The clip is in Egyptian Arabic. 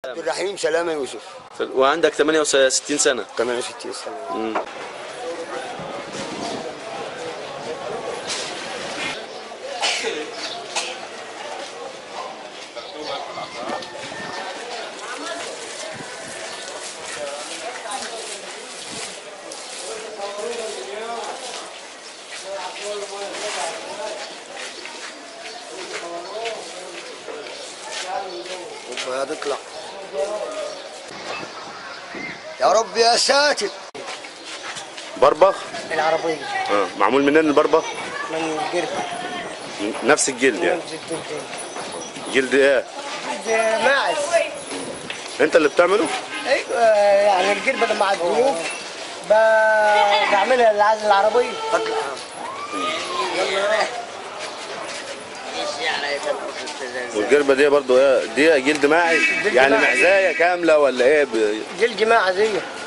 عبد الرحيم سلامة يوسف وعندك 68 سنة 68 سنة مم. ربنا تطلع يا رب يا ساتر بربخ العربية اه معمول منين البربخ من الجرد نفس الجلد يعني من الجلد جلد ايه جلد ماعز انت اللي بتعمله ايوه يعني الجرد لما عدلوه ب- بعملها للعزل العربية اطلع والجربة دي برضو ايه دي جلد ماعز جلد يعني ماعز. معزاية كاملة ولا ايه ب... جلد ماعز ايوه